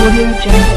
Audio Jungle.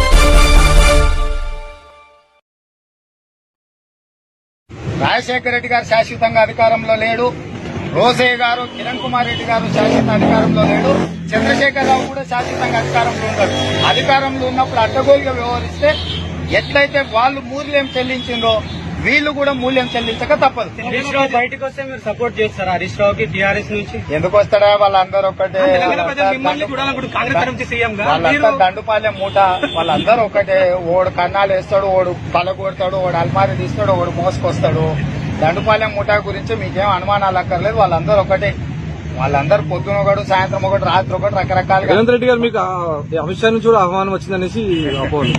Rajasekhara Reddy గారు శాశ్వతంగా అధికారంలో లేడు రోజయ్య గారు కిరణ్ కుమార్ రెడ్డి గారు శాశ్వత అధికారంలో లేడు చంద్రశేఖరరావు కూడా శాశ్వతంగా అధికారంలో ఉన్నాడు అధికారంలో ఉన్నప్పుడు అడ్డగోలుగా వ్యవహరిస్తే ఎట్లయితే వాళ్ళు మూల్యం చెల్లించిందో వీళ్ళు కూడా మూల్యం చెల్లించక తప్పదు హరీష్ రావు బయటకు వస్తే మీరు సపోర్ట్ చేస్తారా హరీష్ రావుకి టీఆర్ఎస్ నుంచి ఎందుకు వస్తాడా వాళ్ళందరూ ఒకటే తెలంగాణ ప్రజలు మిమ్మల్ని చూడాలనుకుంటే కాంగ్రెస్ తరఫు సీఎం గా వాళ్ళంతా దండుపాలెం మూట వాళ్ళందరూ ఒకటే ఓడు కన్నాలు వేస్తాడు ఓడు పలగొడతాడు ఓడు అల్మారి తీస్తాడు ఓడు మోసుకొస్తాడు దండుపాలెం మూట గురించి మీకేం అనుమానాలు అక్కర్లేదు వాళ్ళందరూ ఒకటే వాళ్ళందరూ పొద్దున ఒకటి సాయంత్రం ఒకటి రాత్రి ఒకటి రకరకాలుగా రేవంత్ రెడ్డి గారు మీకు ఆ అమిత్ షా నుంచి కూడా ఆహ్వానం వచ్చిందనేసి అపోహలు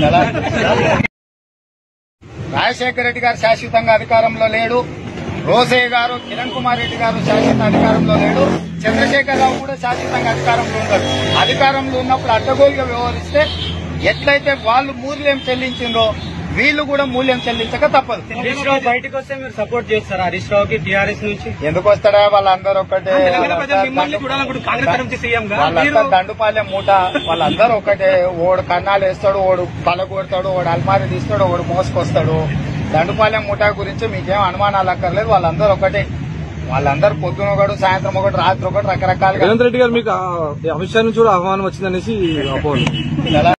రాజశేఖర రెడ్డి గారు శాశ్వతంగా అధికారంలో లేడు రోజయ్య గారు కిరణ్ కుమార్ రెడ్డి గారు శాశ్వత అధికారంలో లేడు చంద్రశేఖరరావు కూడా శాశ్వతంగా అధికారంలో ఉన్నాడు అధికారంలో ఉన్నప్పుడు అడ్డగోలుగా వ్యవహరిస్తే ఎట్లయితే వాళ్ళు మూల్యం చెల్లించిందో వీళ్ళు కూడా మూల్యం చెల్లించక తప్పదు హరీష్ రావు బయటకు వస్తే మీరు సపోర్ట్ చేస్తారా హరీష్ రావుకి టీఆర్ఎస్ నుంచి ఎందుకు వస్తాడా వాళ్ళందరూ ఒకటే తెలంగాణ ప్రజలు మిమ్మల్ని చూడాలనుకుంటే కాంగ్రెస్ తరఫు సీఎం గా వాళ్ళంతా దండుపాలెం మూట వాళ్ళందరూ ఒకటే ఓడు కన్నాలు వేస్తాడు ఓడు పలగొడతాడు ఓడు అల్మారి తీస్తాడు ఓడు మోసుకొస్తాడు దండుపాలెం మూట గురించి మీకేం అనుమానాలు అక్కర్లేదు వాళ్ళందరూ ఒకటే వాళ్ళందరూ పొద్దున ఒకటి సాయంత్రం ఒకటి రాత్రి ఒకటి రకరకాలుగా రేవంత్ రెడ్డి గారు మీకు ఆ అమిత్ షా నుంచి కూడా ఆహ్వానం వచ్చిందనేసి అపోహలు